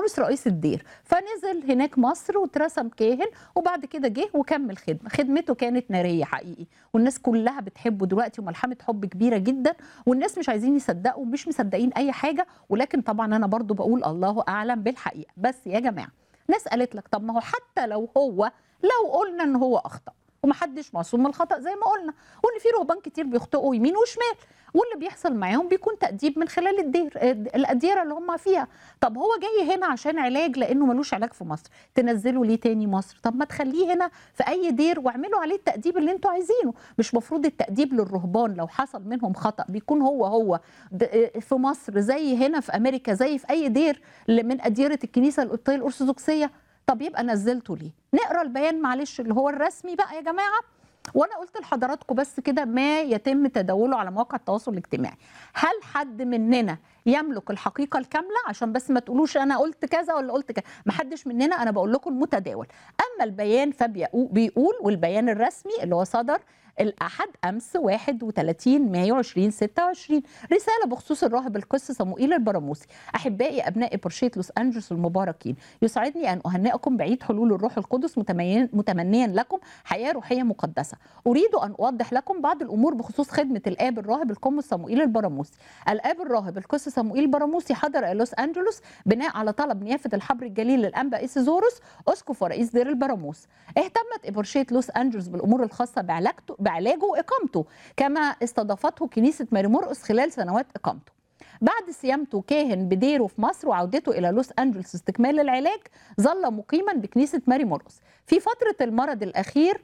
زوروس رئيس الدير فنزل هناك مصر واترسم كاهن وبعد كده جه وكمل خدمه خدمته كانت ناريه حقيقي والناس كلها بتحبه دلوقتي وملحمه حب كبيره جدا والناس مش عايزين يصدقوا مش مصدقين اي حاجه ولكن طبعا انا برضو بقول الله اعلم بالحقيقه بس يا جماعه ناس قالت لك طب ما هو حتى لو هو لو قلنا ان هو اخطا ومحدش معصوم من الخطا زي ما قلنا وان في رهبان كتير بيخطئوا يمين وشمال واللي بيحصل معاهم بيكون تأديب من خلال الدير الأديرة اللي هم فيها طب هو جاي هنا عشان علاج لأنه ملوش علاج في مصر تنزله ليه تاني مصر طب ما تخليه هنا في أي دير واعملوا عليه التأديب اللي انتوا عايزينه مش مفروض التأديب للرهبان لو حصل منهم خطأ بيكون هو هو في مصر زي هنا في أمريكا زي في أي دير من أديرة الكنيسة القبطية الأرثوذكسية طب يبقى نزلته ليه نقرا البيان معلش اللي هو الرسمي بقى يا جماعه وانا قلت لحضراتكم بس كده ما يتم تداوله على مواقع التواصل الاجتماعي هل حد مننا يملك الحقيقه الكامله عشان بس ما تقولوش انا قلت كذا ولا قلت كذا ما حدش مننا انا بقول لكم متداول اما البيان فبيقول والبيان الرسمي اللي هو صدر الأحد أمس 31 مايو 2026 رسالة بخصوص الراهب القس صموئيل البراموسي أحبائي أبناء برشية لوس أنجلوس المباركين يسعدني أن أهنئكم بعيد حلول الروح القدس متمنيا لكم حياة روحية مقدسة أريد أن أوضح لكم بعض الأمور بخصوص خدمة الآب الراهب القم صموئيل البراموسي الآب الراهب القس صموئيل البراموسي حضر إلى لوس أنجلوس بناء على طلب نيافة الحبر الجليل للأنبا إيسيزوروس أسقف ورئيس دير البراموس اهتمت إبرشية لوس أنجلوس بالأمور الخاصة بعلاجته بعلاجه واقامته كما استضافته كنيسه ماري مرقس خلال سنوات اقامته. بعد صيامته كاهن بديره في مصر وعودته الى لوس انجلوس استكمال العلاج ظل مقيما بكنيسه ماري مرقس. في فتره المرض الاخير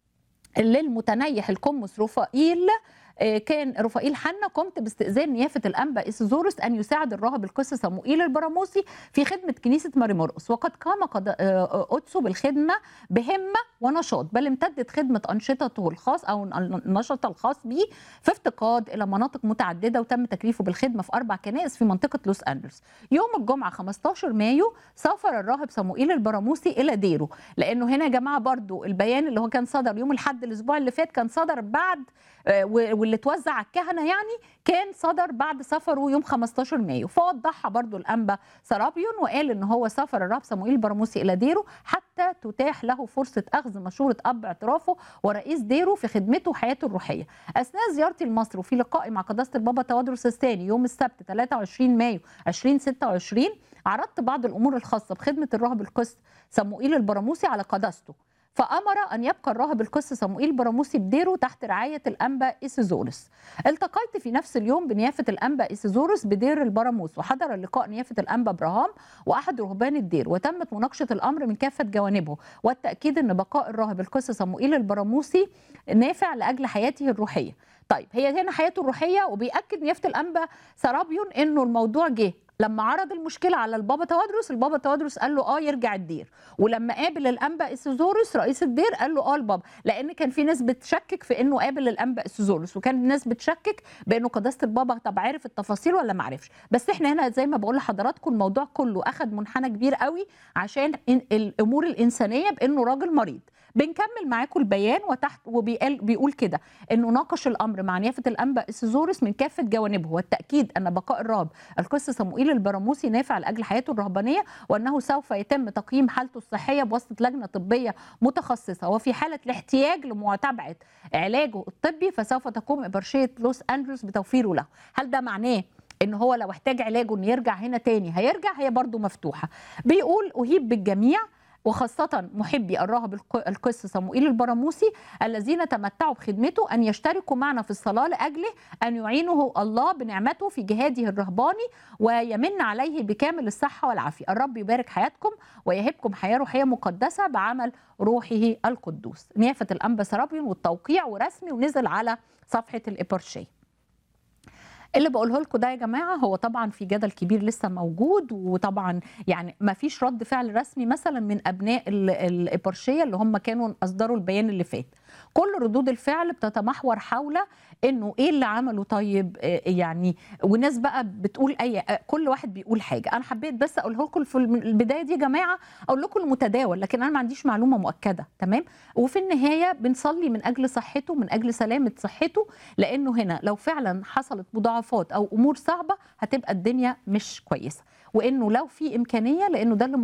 للمتنيح القمص رفائيل كان رفائيل حنا قمت باستئذان نيافه الانبا اسيزوروس ان يساعد الراهب القس صموئيل البراموسي في خدمه كنيسه ماري مرقس وقد قام قدسه بالخدمه بهمه ونشاط بل امتدت خدمه انشطته الخاص او النشاط الخاص به في افتقاد الى مناطق متعدده وتم تكليفه بالخدمه في اربع كنائس في منطقه لوس انجلوس يوم الجمعه 15 مايو سافر الراهب صموئيل البراموسي الى ديره لانه هنا يا جماعه برضو البيان اللي هو كان صدر يوم الاحد الاسبوع اللي فات كان صدر بعد واللي اتوزع على الكهنه يعني كان صدر بعد سفره يوم 15 مايو فوضحها برضو الانبا سرابيون وقال ان هو سافر الرب صموئيل البراموسي الى ديره حتى تتاح له فرصه اخذ مشوره اب اعترافه ورئيس ديره في خدمته وحياته الروحيه اثناء زيارتي لمصر وفي لقائي مع قداسه البابا توادرس الثاني يوم السبت 23 مايو 2026 عرضت بعض الامور الخاصه بخدمه الراهب القس صموئيل البراموسي على قداسته فأمر أن يبقى الراهب القس صموئيل براموسي بديره تحت رعاية الأنبا إيسيزورس التقيت في نفس اليوم بنيافة الأنبا إيسيزورس بدير البراموس وحضر اللقاء نيافة الأنبا إبراهام وأحد رهبان الدير وتمت مناقشة الأمر من كافة جوانبه والتأكيد أن بقاء الراهب القس صموئيل البراموسي نافع لأجل حياته الروحية طيب هي هنا حياته الروحية وبيأكد نيافة الأنبا سرابيون أنه الموضوع جه لما عرض المشكله على البابا توادرس البابا توادرس قال له اه يرجع الدير ولما قابل الانبا اسيزورس رئيس الدير قال له اه البابا لان كان في ناس بتشكك في انه قابل الانبا اسيزورس وكان الناس بتشكك بانه قداسه البابا طب عارف التفاصيل ولا ما عرفش بس احنا هنا زي ما بقول لحضراتكم الموضوع كله اخذ منحنى كبير قوي عشان الامور الانسانيه بانه راجل مريض بنكمل معاكم البيان وتحت وبيقول بيقول كده انه ناقش الامر مع نيافه الانبا اسيزورس من كافه جوانبه والتاكيد ان بقاء الرهب القس صموئيل البراموسي نافع لاجل حياته الرهبانيه وانه سوف يتم تقييم حالته الصحيه بواسطه لجنه طبيه متخصصه وفي حاله الاحتياج لمتابعه علاجه الطبي فسوف تقوم ابرشيه لوس انجلوس بتوفيره له هل ده معناه ان هو لو احتاج علاجه انه يرجع هنا تاني هيرجع هي برضو مفتوحه بيقول اهيب بالجميع وخاصة محبي الراهب القس صموئيل البراموسي الذين تمتعوا بخدمته أن يشتركوا معنا في الصلاة لأجله أن يعينه الله بنعمته في جهاده الرهباني ويمن عليه بكامل الصحة والعافية الرب يبارك حياتكم ويهبكم حياة روحية مقدسة بعمل روحه القدوس نيافة الأنبا سرابيون والتوقيع ورسمي ونزل على صفحة الإبرشيه اللي بقوله لكم ده يا جماعه هو طبعا في جدل كبير لسه موجود وطبعا يعني ما فيش رد فعل رسمي مثلا من ابناء الابرشيه اللي هم كانوا اصدروا البيان اللي فات كل ردود الفعل بتتمحور حول انه ايه اللي عمله طيب يعني وناس بقى بتقول اي كل واحد بيقول حاجه انا حبيت بس اقوله لكم في البدايه دي يا جماعه اقول لكم المتداول لكن انا ما عنديش معلومه مؤكده تمام وفي النهايه بنصلي من اجل صحته من اجل سلامه صحته لانه هنا لو فعلا حصلت مضاعفات او امور صعبه هتبقى الدنيا مش كويسه وانه لو في امكانيه لانه ده اللي